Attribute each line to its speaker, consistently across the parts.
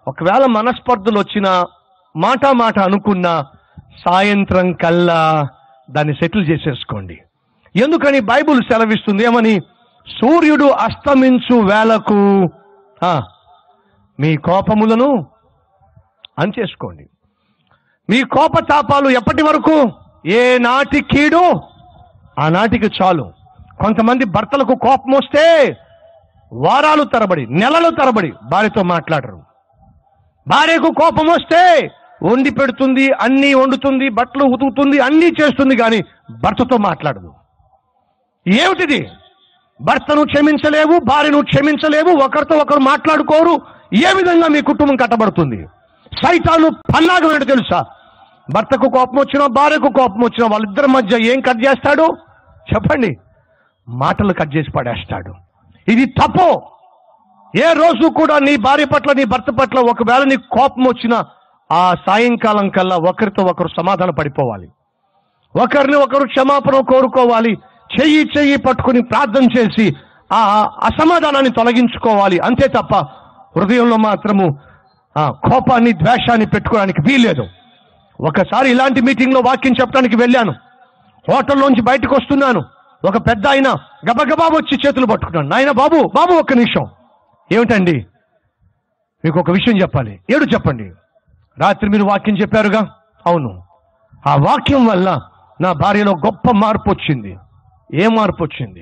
Speaker 1: ఒకవేళ మనస్పర్ధలు వచ్చినా మాట మాట అనుకున్నా సాయంత్రం కల్లా దాన్ని సెటిల్ చేసేసుకోండి ఎందుకని బైబుల్ సెలవిస్తుంది ఏమని సూర్యుడు అస్తమించు వేళకు ఆ, మీ కోపములను అంచేసుకోండి మీ కోపతాపాలు ఎప్పటి వరకు ఏ నాటి కీడు ఆనాటికి చాలు కొంతమంది భర్తలకు కోపం వస్తే వారాలు తరబడి నెలలు తరబడి భార్యతో మాట్లాడరు భార్యకు కోపం వస్తే వండి పెడుతుంది అన్నీ వండుతుంది బట్టలు ఉతుకుతుంది అన్నీ చేస్తుంది కానీ భర్తతో మాట్లాడదు ఏమిటిది భర్తను క్షమించలేవు భార్యను క్షమించలేవు ఒకరితో ఒకరు మాట్లాడుకోరు ఏ విధంగా మీ కుటుంబం కట్టబడుతుంది సైతాను పన్నాగం ఏంటో తెలుసా భర్తకు కోపం వచ్చినా భార్యకు కోపం వచ్చినా వాళ్ళిద్దరి మధ్య ఏం కట్ చేస్తాడు చెప్పండి మాటలు కట్ చేసి పడేస్తాడు ఇది తప్పు ఏ రోజు కూడా నీ భార్య పట్ల నీ భర్త పట్ల ఒకవేళ నీ కోపం వచ్చినా ఆ సాయంకాలం కల్లా ఒకరితో ఒకరు సమాధాన పడిపోవాలి ఒకరిని ఒకరు క్షమాపణ కోరుకోవాలి చెయ్యి చెయ్యి పట్టుకుని ప్రార్థన చేసి ఆ అసమాధానాన్ని తొలగించుకోవాలి అంతే తప్ప హృదయంలో మాత్రము ఆ కోపాన్ని ద్వేషాన్ని పెట్టుకోవడానికి వీల్లేదు ఒకసారి ఇలాంటి మీటింగ్లో వాక్యం చెప్పడానికి వెళ్ళాను హోటల్లోంచి బయటకు వస్తున్నాను ఒక పెద్ద ఆయన గబగబా వచ్చి చేతులు పట్టుకున్నాను నాయన బాబు బాబు ఒక్క నిమిషం ఏమిటండి మీకు ఒక విషయం చెప్పాలి ఏడు చెప్పండి రాత్రి మీరు వాక్యం చెప్పారుగా అవును ఆ వాక్యం వల్ల నా భార్యలో గొప్ప మార్పు వచ్చింది ఏ మార్పు వచ్చింది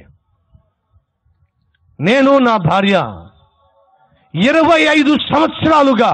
Speaker 1: నేను నా భార్య ఇరవై ఐదు సంవత్సరాలుగా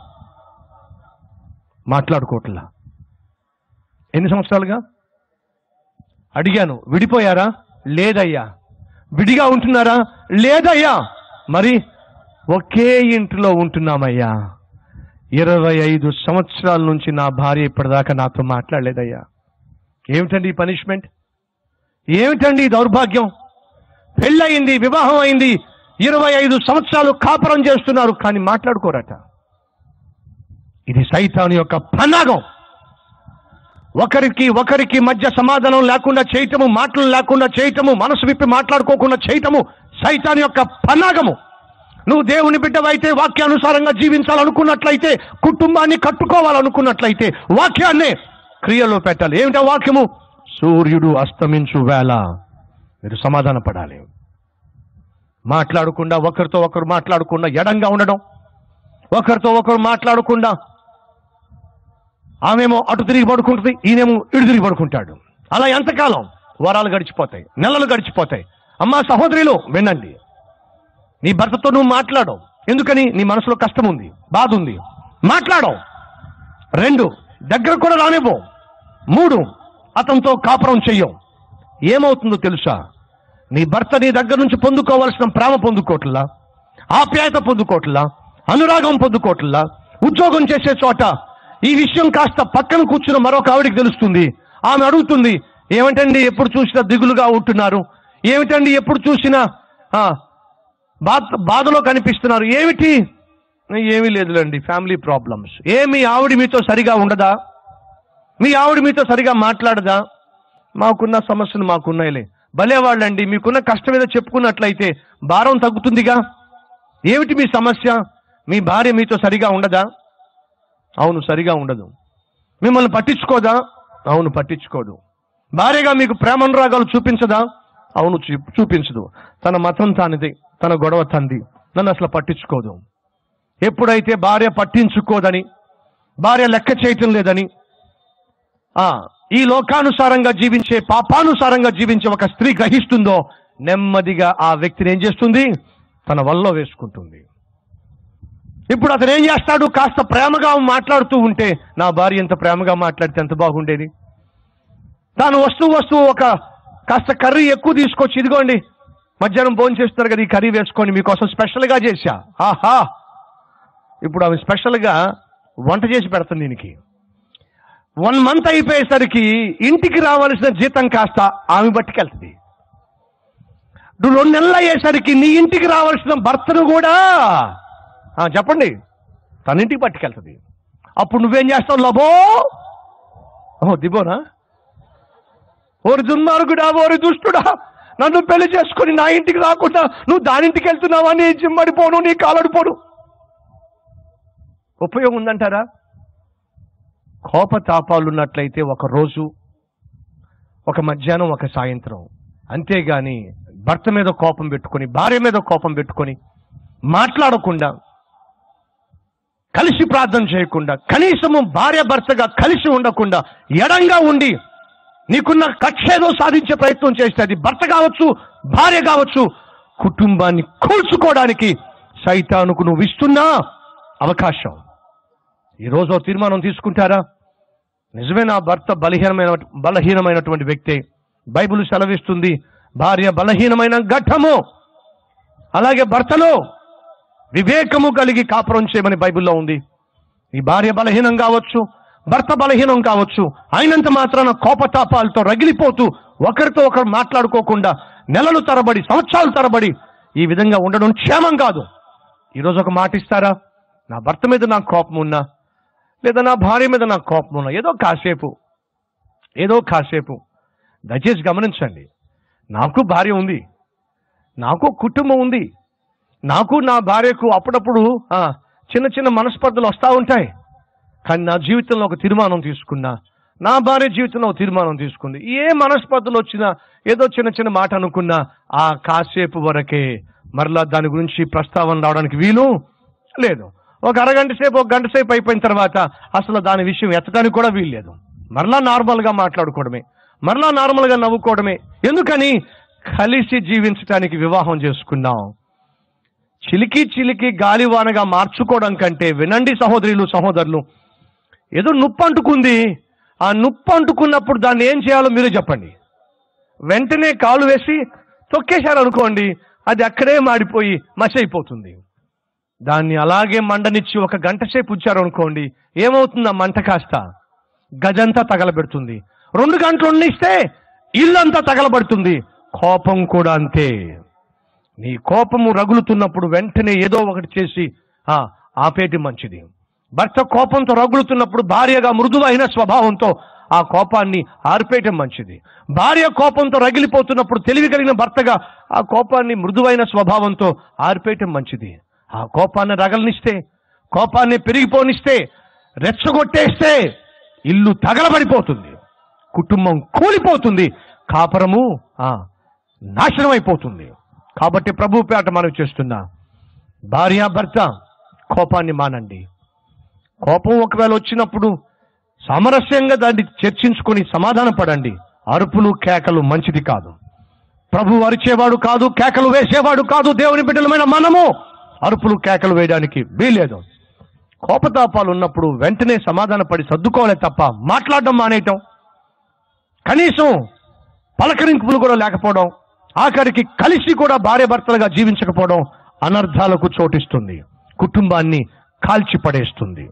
Speaker 1: మాట్లాడుకోవట్లా ఎన్ని సంవత్సరాలుగా అడిగాను విడిపోయారా లేదయ్యా విడిగా ఉంటున్నారా లేదయ్యా మరి ఒకే ఇంటిలో ఉంటున్నామయ్యా ఇరవై ఐదు సంవత్సరాల నుంచి నా భార్య ఇప్పటిదాకా నాతో మాట్లాడలేదయ్యా ఏమిటండి ఈ పనిష్మెంట్ ఏమిటండి ఈ దౌర్భాగ్యం పెళ్ళయింది వివాహం అయింది ఇరవై ఐదు సంవత్సరాలు కాపురం చేస్తున్నారు కానీ మాట్లాడుకోరట ఇది సైతాను యొక్క పన్నాగం ఒకరికి ఒకరికి మధ్య సమాధానం లేకుండా చేయటము మాటలు లేకుండా చేయటము మనసు విప్పి మాట్లాడుకోకుండా చేయటము సైతాన్ యొక్క పన్నాగము నువ్వు దేవుని బిడ్డవైతే వాక్యానుసారంగా జీవించాలనుకున్నట్లయితే కుటుంబాన్ని కట్టుకోవాలనుకున్నట్లయితే వాక్యాన్నే క్రియలో పెట్టాలి ఏమిటా వాక్యము సూర్యుడు అస్తమించు వేళ మీరు సమాధాన పడాలి మాట్లాడకుండా ఒకరితో ఒకరు మాట్లాడకుండా ఎడంగా ఉండడం ఒకరితో ఒకరు మాట్లాడకుండా ఆమెమో అటు తిరిగి పడుకుంటుంది ఈయనేమో ఇటు తిరిగి పడుకుంటాడు అలా ఎంతకాలం వారాలు గడిచిపోతాయి నెలలు గడిచిపోతాయి అమ్మా సహోదరిలో వినండి నీ భర్తతో నువ్వు మాట్లాడవు ఎందుకని నీ మనసులో కష్టం ఉంది బాధ ఉంది మాట్లాడవు రెండు దగ్గర కూడా రానివ్వవు మూడు అతనితో కాపురం చెయ్యవు ఏమవుతుందో తెలుసా నీ భర్త నీ దగ్గర నుంచి పొందుకోవాల్సిన ప్రేమ పొందుకోవట్లా ఆప్యాయత పొందుకోవట్లా అనురాగం పొందుకోవట్లా ఉద్యోగం చేసే చోట ఈ విషయం కాస్త పక్కన కూర్చున్న మరొక ఆవిడికి తెలుస్తుంది ఆమె అడుగుతుంది ఏమిటండి ఎప్పుడు చూసినా దిగులుగా ఉంటున్నారు ఏమిటండి ఎప్పుడు చూసినా ఆ, బాధ బాధలో కనిపిస్తున్నారు ఏమిటి ఏమీ లేదులేండి ఫ్యామిలీ ప్రాబ్లమ్స్ ఏమి ఆవిడ మీతో సరిగా ఉండదా మీ ఆవిడ మీతో సరిగా మాట్లాడదా మాకున్న సమస్యలు మాకున్నాయిలే భలే వాళ్ళండి మీకున్న కష్టం ఏదో చెప్పుకున్నట్లయితే భారం తగ్గుతుందిగా ఏమిటి మీ సమస్య మీ భార్య మీతో సరిగా ఉండదా అవును సరిగా ఉండదు మిమ్మల్ని పట్టించుకోదా అవును పట్టించుకోదు భార్యగా మీకు ప్రేమనురాగాలు చూపించదా అవును చూ- చూపించదు తన మతం తానిది తన గొడవ తంది నన్ను అసలు పట్టించుకోదు ఎప్పుడైతే భార్య పట్టించుకోదని భార్య లెక్క చేయటం లేదని ఆ ఈ లోకానుసారంగా జీవించే పాపానుసారంగా జీవించే ఒక స్త్రీ గ్రహిస్తుందో నెమ్మదిగా ఆ వ్యక్తిని ఏం చేస్తుంది తన వల్ల వేసుకుంటుంది ఇప్పుడు అతను ఏం చేస్తాడు కాస్త ప్రేమగా మాట్లాడుతూ ఉంటే నా భార్య ఎంత ప్రేమగా మాట్లాడితే ఎంత బాగుండేది తాను వస్తూ వస్తూ ఒక కాస్త కర్రీ ఎక్కువ తీసుకొచ్చి ఇదిగోండి మధ్యాహ్నం భోజనం చేస్తున్నారు కదా ఈ కర్రీ వేసుకోండి మీకోసం స్పెషల్గా చేశా ఆహా ఇప్పుడు ఆమె స్పెషల్గా వంట చేసి పెడతాను దీనికి వన్ మంత్ అయిపోయేసరికి ఇంటికి రావాల్సిన జీతం కాస్త ఆమె బట్టుకెళ్తుంది నువ్వు రెండు నెలలు అయ్యేసరికి నీ ఇంటికి రావాల్సిన భర్తను కూడా ఆ, చెప్పండి తన ఇంటికి పట్టుకెళ్తుంది అప్పుడు నువ్వేం చేస్తావు లబో ఓ దిబోనా ఓరి దుర్మార్గుడా ఓరి దుష్టుడా నన్ను పెళ్లి చేసుకుని నా ఇంటికి రాకుండా నువ్వు దాని ఇంటికి వెళ్తున్నావా నీ జిమ్మడిపోను నీ కాలడిపోను ఉపయోగం ఉందంటారా కోపతాపాలు ఉన్నట్లయితే ఒక రోజు ఒక మధ్యాహ్నం ఒక సాయంత్రం అంతేగాని భర్త మీద కోపం పెట్టుకొని భార్య మీద కోపం పెట్టుకొని మాట్లాడకుండా కలిసి ప్రార్థన చేయకుండా కనీసము భార్య భర్తగా కలిసి ఉండకుండా ఎడంగా ఉండి నీకున్న కక్ష ఏదో సాధించే ప్రయత్నం చేస్తే అది భర్త కావచ్చు భార్య కావచ్చు కుటుంబాన్ని కూల్చుకోవడానికి సైతానుకు నువ్వు ఇస్తున్నా అవకాశం ఈరోజు ఓ తీర్మానం తీసుకుంటారా నిజమే నా భర్త బలహీనమైన బలహీనమైనటువంటి వ్యక్తే బైబిల్ సెలవిస్తుంది భార్య బలహీనమైన ఘట్టము అలాగే భర్తలో వివేకము కలిగి కాపురం చేయమని బైబిల్లో ఉంది ఈ భార్య బలహీనం కావచ్చు భర్త బలహీనం కావచ్చు అయినంత మాత్రాన కోపతాపాలతో రగిలిపోతూ ఒకరితో ఒకరు మాట్లాడుకోకుండా నెలలు తరబడి సంవత్సరాలు తరబడి ఈ విధంగా ఉండడం క్షేమం కాదు ఈరోజు ఒక మాట ఇస్తారా నా భర్త మీద నాకు కోపం ఉన్నా లేదా నా భార్య మీద నాకు కోపం ఉన్నా ఏదో కాసేపు ఏదో కాసేపు దయచేసి గమనించండి నాకు భార్య ఉంది నాకు కుటుంబం ఉంది నాకు నా భార్యకు అప్పుడప్పుడు ఆ, చిన్న చిన్న మనస్పర్ధలు వస్తూ ఉంటాయి కానీ నా జీవితంలో ఒక తీర్మానం తీసుకున్నా నా భార్య జీవితంలో ఒక తీర్మానం తీసుకుంది ఏ మనస్పర్ధలు వచ్చినా ఏదో చిన్న చిన్న మాట అనుకున్నా ఆ కాసేపు వరకే మరలా దాని గురించి ప్రస్తావన రావడానికి వీలు లేదు ఒక అరగంట సేపు ఒక గంట సేపు అయిపోయిన తర్వాత అసలు దాని విషయం ఎత్తడానికి కూడా వీలు లేదు మరలా నార్మల్గా మాట్లాడుకోవడమే మరలా నార్మల్గా నవ్వుకోవడమే ఎందుకని కలిసి జీవించడానికి వివాహం చేసుకున్నాం చిలికి చిలికి గాలివానగా మార్చుకోవడం కంటే వినండి సహోదరులు సహోదరులు ఏదో నొప్పి అంటుకుంది ఆ నొప్పి అంటుకున్నప్పుడు దాన్ని ఏం చేయాలో మీరే చెప్పండి వెంటనే కాలు వేసి తొక్కేశారు అనుకోండి అది అక్కడే మాడిపోయి మసి అయిపోతుంది దాన్ని అలాగే మండనిచ్చి ఒక గంట సేపు ఉంచారు అనుకోండి ఏమవుతుంది ఆ మంట కాస్త గజంతా తగలబెడుతుంది రెండు గంటలు ఉండిస్తే ఇల్లంతా తగలబడుతుంది కోపం కూడా అంతే నీ కోపము రగులుతున్నప్పుడు వెంటనే ఏదో ఒకటి చేసి ఆ ఆపేటి మంచిది భర్త కోపంతో రగులుతున్నప్పుడు భార్యగా మృదువైన స్వభావంతో ఆ కోపాన్ని ఆర్పేయటం మంచిది భార్య కోపంతో రగిలిపోతున్నప్పుడు తెలివి కలిగిన భర్తగా ఆ కోపాన్ని మృదువైన స్వభావంతో ఆర్పేయటం మంచిది ఆ కోపాన్ని రగలనిస్తే కోపాన్ని పెరిగిపోనిస్తే రెచ్చగొట్టేస్తే ఇల్లు తగలబడిపోతుంది కుటుంబం కూలిపోతుంది కాపరము ఆ, నాశనం అయిపోతుంది కాబట్టి ప్రభు పేట మనం చేస్తున్నా భార్య భర్త కోపాన్ని మానండి కోపం ఒకవేళ వచ్చినప్పుడు సామరస్యంగా దాన్ని చర్చించుకొని సమాధాన పడండి అరుపులు కేకలు మంచిది కాదు ప్రభు అరిచేవాడు కాదు కేకలు వేసేవాడు కాదు దేవుని బిడ్డలమైన మనము అరుపులు కేకలు వేయడానికి వీలేదు కోపతాపాలు ఉన్నప్పుడు వెంటనే సమాధాన పడి సర్దుకోవాలి తప్ప మాట్లాడడం మానేయటం కనీసం పలకరింపులు కూడా లేకపోవడం ఆఖరికి కలిసి కూడా భార్య భర్తలుగా జీవించకపోవడం అనర్థాలకు చోటిస్తుంది కుటుంబాన్ని కాల్చి పడేస్తుంది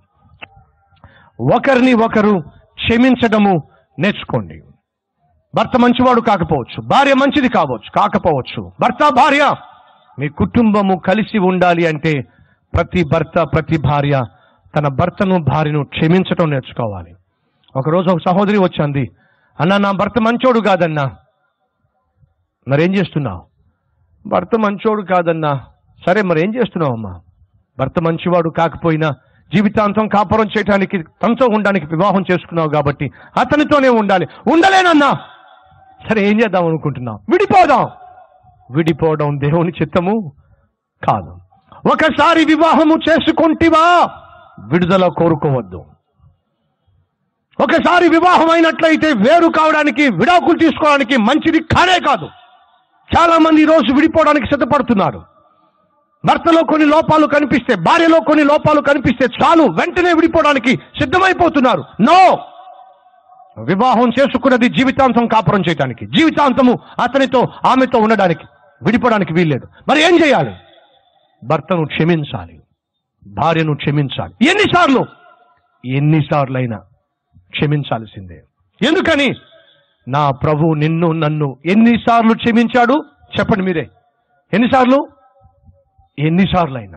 Speaker 1: ఒకరిని ఒకరు క్షమించడము నేర్చుకోండి భర్త మంచివాడు కాకపోవచ్చు భార్య మంచిది కావచ్చు కాకపోవచ్చు భర్త భార్య మీ కుటుంబము కలిసి ఉండాలి అంటే ప్రతి భర్త ప్రతి భార్య తన భర్తను భార్యను క్షమించటం నేర్చుకోవాలి ఒకరోజు ఒక సహోదరి వచ్చింది అన్న నా భర్త మంచోడు కాదన్నా మరేం చేస్తున్నావు భర్త మంచోడు కాదన్నా సరే మరేం చేస్తున్నావు అమ్మా భర్త మంచివాడు కాకపోయినా జీవితాంతం కాపురం చేయడానికి తనతో ఉండడానికి వివాహం చేసుకున్నావు కాబట్టి అతనితోనే ఉండాలి ఉండలేనన్నా సరే ఏం చేద్దాం అనుకుంటున్నావు విడిపోదాం విడిపోవడం దేవుని చిత్తము కాదు ఒకసారి వివాహము చేసుకుంటివా విడుదల కోరుకోవద్దు ఒకసారి వివాహం అయినట్లయితే వేరు కావడానికి విడాకులు తీసుకోవడానికి మంచిది కానే కాదు చాలా మంది ఈ రోజు విడిపోవడానికి సిద్ధపడుతున్నారు భర్తలో కొన్ని లోపాలు కనిపిస్తే భార్యలో కొన్ని లోపాలు కనిపిస్తే చాలు వెంటనే విడిపోవడానికి సిద్ధమైపోతున్నారు నో వివాహం చేసుకున్నది జీవితాంతం కాపురం చేయడానికి జీవితాంతము అతనితో ఆమెతో ఉండడానికి విడిపోవడానికి వీల్లేదు మరి ఏం చేయాలి భర్తను క్షమించాలి భార్యను క్షమించాలి ఎన్నిసార్లు ఎన్నిసార్లైనా క్షమించాల్సిందే ఎందుకని నా ప్రభు నిన్ను నన్ను ఎన్నిసార్లు క్షమించాడు చెప్పండి మీరే ఎన్నిసార్లు ఎన్నిసార్లైనా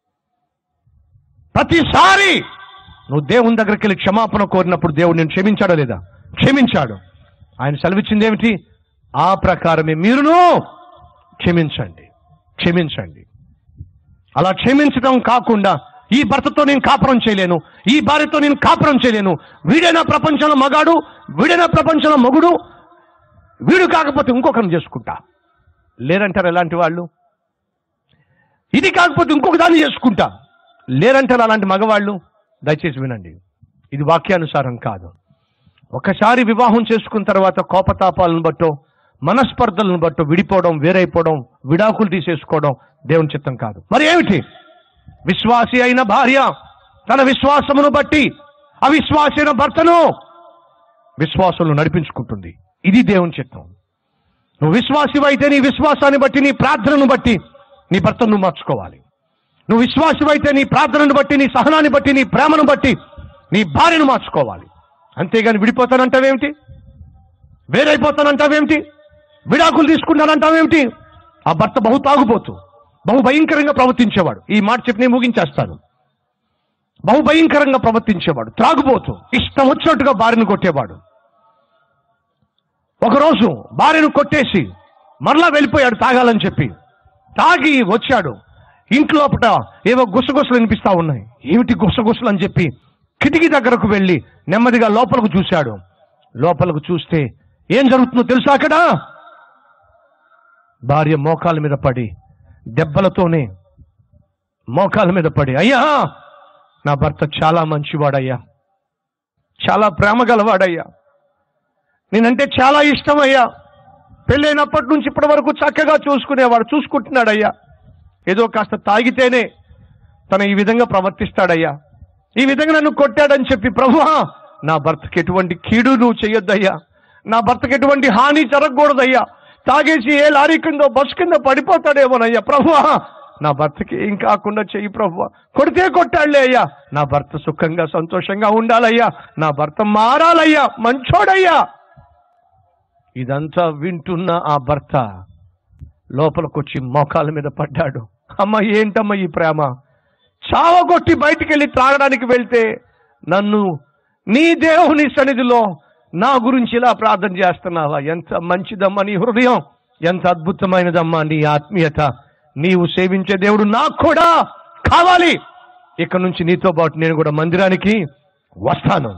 Speaker 1: ప్రతిసారి నువ్వు దేవుని దగ్గరికి వెళ్ళి క్షమాపణ కోరినప్పుడు దేవుడు నేను క్షమించాడా లేదా క్షమించాడు ఆయన సెలవిచ్చింది ఏమిటి ఆ ప్రకారమే మీరును క్షమించండి క్షమించండి అలా క్షమించడం కాకుండా ఈ భర్తతో నేను కాపురం చేయలేను ఈ భార్యతో నేను కాపురం చేయలేను వీడైనా ప్రపంచంలో మగాడు వీడైనా ప్రపంచంలో మగుడు వీడు కాకపోతే ఇంకొకరిని చేసుకుంటా లేరంటారు ఎలాంటి వాళ్ళు ఇది కాకపోతే ఇంకొక దాన్ని చేసుకుంటా లేరంటారు అలాంటి మగవాళ్ళు దయచేసి వినండి ఇది వాక్యానుసారం కాదు ఒకసారి వివాహం చేసుకున్న తర్వాత కోపతాపాలను బట్టో మనస్పర్ధలను బట్టో విడిపోవడం వేరైపోవడం విడాకులు తీసేసుకోవడం దేవుని చిత్తం కాదు మరి ఏమిటి విశ్వాసి అయిన భార్య తన విశ్వాసమును బట్టి అవిశ్వాసి అయిన భర్తను విశ్వాసంలో నడిపించుకుంటుంది ఇది దేవుని చిత్తం నువ్వు విశ్వాసివైతే నీ విశ్వాసాన్ని బట్టి నీ ప్రార్థనను బట్టి నీ భర్తను నువ్వు మార్చుకోవాలి నువ్వు విశ్వాసివైతే నీ ప్రార్థనను బట్టి నీ సహనాన్ని బట్టి నీ ప్రేమను బట్టి నీ భార్యను మార్చుకోవాలి అంతేగాని విడిపోతానంటావేమిటి వేరైపోతానంటావేమిటి విడాకులు తీసుకున్నానంటావేమిటి ఆ భర్త బహు తాగుపోతూ బహు భయంకరంగా ప్రవర్తించేవాడు ఈ మాట చెప్పి నేను ముగించేస్తాను బహు భయంకరంగా ప్రవర్తించేవాడు త్రాగుబోతూ ఇష్టం వచ్చినట్టుగా భార్యను కొట్టేవాడు ఒకరోజు భార్యను కొట్టేసి మరలా వెళ్ళిపోయాడు తాగాలని చెప్పి తాగి వచ్చాడు ఇంట్లోపట ఏవో గుసగుసలు వినిపిస్తా ఉన్నాయి ఏమిటి గుసగుసలు అని చెప్పి కిటికీ దగ్గరకు వెళ్ళి నెమ్మదిగా లోపలకు చూశాడు లోపలకు చూస్తే ఏం జరుగుతుందో తెలుసా అక్కడ భార్య మోకాల మీద పడి దెబ్బలతోనే మోకాల మీద పడి అయ్యా నా భర్త చాలా మంచివాడయ్యా చాలా ప్రేమ గలవాడయ్యా నేనంటే చాలా ఇష్టం అయ్యా పెళ్ళైనప్పటి నుంచి ఇప్పటి వరకు చక్కగా చూసుకునేవాడు చూసుకుంటున్నాడయ్యా ఏదో కాస్త తాగితేనే తను ఈ విధంగా ప్రవర్తిస్తాడయ్యా ఈ విధంగా నన్ను కొట్టాడని చెప్పి ప్రభువా నా భర్తకి ఎటువంటి కీడు నువ్వు చేయొద్దయ్యా నా భర్తకి ఎటువంటి హాని జరగకూడదయ్యా తాగేసి ఏ లారీ కిందో బస్ కింద పడిపోతాడేమోనయ్యా ప్రభువా నా భర్తకి ఏం కాకుండా చెయ్యి ప్రభువా కొడితే కొట్టాడులే అయ్యా నా భర్త సుఖంగా సంతోషంగా ఉండాలయ్యా నా భర్త మారాలయ్యా మంచోడయ్యా ఇదంతా వింటున్న ఆ భర్త లోపలికొచ్చి మోకాల మీద పడ్డాడు అమ్మ ఏంటమ్మా ఈ ప్రేమ చావగొట్టి బయటికి వెళ్ళి త్రాగడానికి వెళ్తే నన్ను నీ దేవుని సన్నిధిలో నా గురించి ఇలా ప్రార్థన చేస్తున్నావా ఎంత మంచిదమ్మా నీ హృదయం ఎంత అద్భుతమైనదమ్మా నీ ఆత్మీయత నీవు సేవించే దేవుడు నాకు కూడా కావాలి ఇక్కడ నుంచి నీతో పాటు నేను కూడా మందిరానికి వస్తాను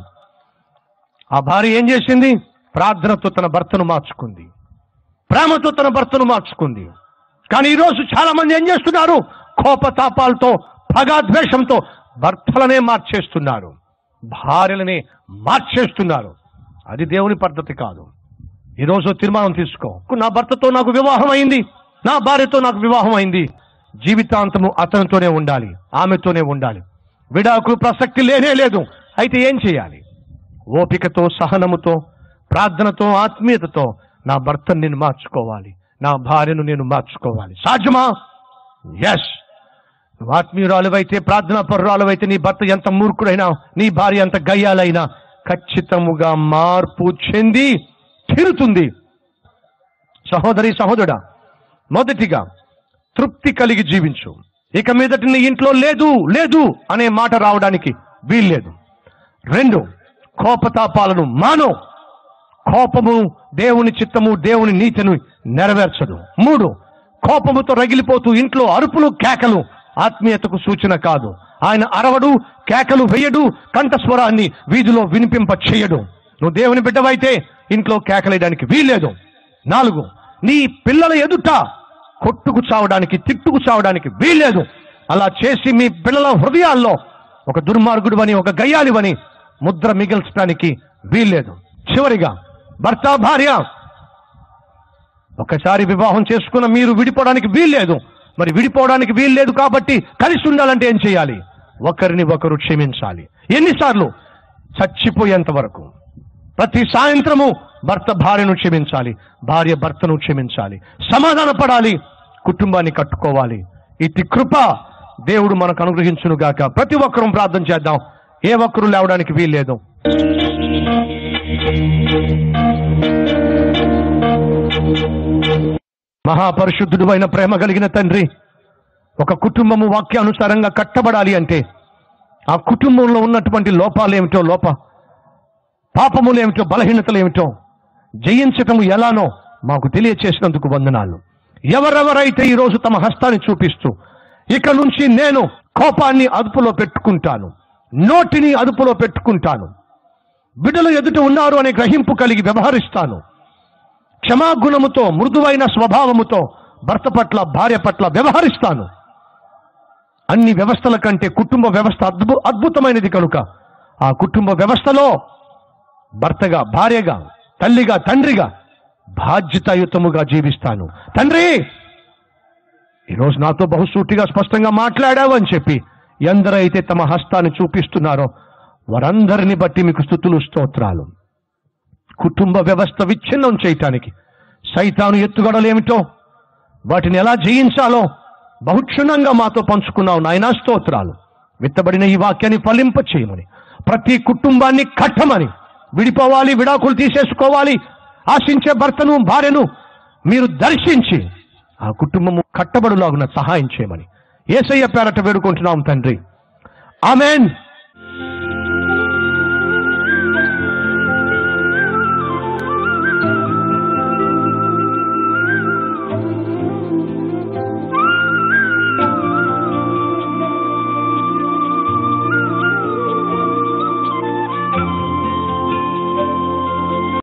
Speaker 1: ఆ భార్య ఏం చేసింది ప్రార్థనతో తన భర్తను మార్చుకుంది ప్రేమతో తన భర్తను మార్చుకుంది కానీ ఈరోజు చాలా మంది ఏం చేస్తున్నారు కోపతాపాలతో పగాద్వేషంతో భర్తలనే మార్చేస్తున్నారు భార్యలనే మార్చేస్తున్నారు అది దేవుని పద్ధతి కాదు ఈరోజు తీర్మానం తీసుకో నా భర్తతో నాకు వివాహం అయింది నా భార్యతో నాకు వివాహం అయింది జీవితాంతము అతనితోనే ఉండాలి ఆమెతోనే ఉండాలి విడాకులు ప్రసక్తి లేనే లేదు అయితే ఏం చేయాలి ఓపికతో సహనముతో ప్రార్థనతో ఆత్మీయతతో నా భర్తను నేను మార్చుకోవాలి నా భార్యను నేను మార్చుకోవాలి సాధ్యమా ఎస్ నువ్వు ఆత్మీయురాలువైతే ప్రార్థనా పరురాలువైతే నీ భర్త ఎంత మూర్ఖుడైనా నీ భార్య ఎంత గయ్యాలైనా ఖచ్చితముగా మార్పు చెంది తీరుతుంది సహోదరి సహోదరుడా మొదటిగా తృప్తి కలిగి జీవించు ఇక మీదటి నీ ఇంట్లో లేదు లేదు అనే మాట రావడానికి వీల్లేదు రెండు కోపతాపాలను మానో కోపము దేవుని చిత్తము దేవుని నీతిని నెరవేర్చదు మూడు కోపముతో రగిలిపోతూ ఇంట్లో అరుపులు కేకలు ఆత్మీయతకు సూచన కాదు ఆయన అరవడు కేకలు వేయడు కంఠస్వరాన్ని వీధిలో వినిపింప చేయడు నువ్వు దేవుని బిడ్డవైతే ఇంట్లో కేకలేయడానికి వీల్లేదు నాలుగు నీ పిల్లల ఎదుట కొట్టుకు చావడానికి తిట్టుకు చావడానికి వీల్లేదు అలా చేసి మీ పిల్లల హృదయాల్లో ఒక దుర్మార్గుడు ఒక గయ్యాలివని ముద్ర మిగిల్చడానికి వీల్లేదు చివరిగా భర్త భార్య ఒకసారి వివాహం చేసుకున్న మీరు విడిపోవడానికి వీల్లేదు మరి విడిపోవడానికి వీల్లేదు కాబట్టి కలిసి ఉండాలంటే ఏం చేయాలి ఒకరిని ఒకరు క్షమించాలి ఎన్నిసార్లు చచ్చిపోయేంత వరకు ప్రతి సాయంత్రము భర్త భార్యను క్షమించాలి భార్య భర్తను క్షమించాలి సమాధాన పడాలి కుటుంబాన్ని కట్టుకోవాలి ఇటు కృప దేవుడు మనకు అనుగ్రహించును గాక ప్రతి ఒక్కరూ ప్రార్థన చేద్దాం ఏ ఒక్కరు లేవడానికి వీల్లేదు మహాపరిశుద్ధుడు అయిన ప్రేమ కలిగిన తండ్రి ఒక కుటుంబము వాక్యానుసారంగా కట్టబడాలి అంటే ఆ కుటుంబంలో ఉన్నటువంటి లోపాలు ఏమిటో లోప పాపములు ఏమిటో బలహీనతలు ఏమిటో జయించటం ఎలానో మాకు తెలియచేసినందుకు వందనాలు ఎవరెవరైతే ఈరోజు తమ హస్తాన్ని చూపిస్తూ ఇక నుంచి నేను కోపాన్ని అదుపులో పెట్టుకుంటాను నోటిని అదుపులో పెట్టుకుంటాను బిడ్డలు ఎదుట ఉన్నారు అనే గ్రహింపు కలిగి వ్యవహరిస్తాను క్షమాగుణముతో మృదువైన స్వభావముతో భర్త పట్ల భార్య పట్ల వ్యవహరిస్తాను అన్ని వ్యవస్థల కంటే కుటుంబ వ్యవస్థ అద్భు అద్భుతమైనది కనుక ఆ కుటుంబ వ్యవస్థలో భర్తగా భార్యగా తల్లిగా తండ్రిగా బాధ్యతాయుతముగా జీవిస్తాను తండ్రి ఈరోజు నాతో బహుసూటిగా స్పష్టంగా మాట్లాడావు అని చెప్పి ఎందరైతే తమ హస్తాన్ని చూపిస్తున్నారో వారందరిని బట్టి మీకు స్థుతులు స్తోత్రాలు కుటుంబ వ్యవస్థ విచ్ఛిన్నం చేయటానికి సైతాను ఎత్తుగడలేమిటో వాటిని ఎలా జయించాలో బహుక్షుణంగా మాతో పంచుకున్నావు నాయనా స్తోత్రాలు విత్తబడిన ఈ వాక్యాన్ని ఫలింప చేయమని ప్రతి కుటుంబాన్ని కట్టమని విడిపోవాలి విడాకులు తీసేసుకోవాలి ఆశించే భర్తను భార్యను మీరు దర్శించి ఆ కుటుంబము కట్టబడులాగున సహాయం చేయమని ఏసయ్య పేరట వేడుకుంటున్నాం తండ్రి ఆమెన్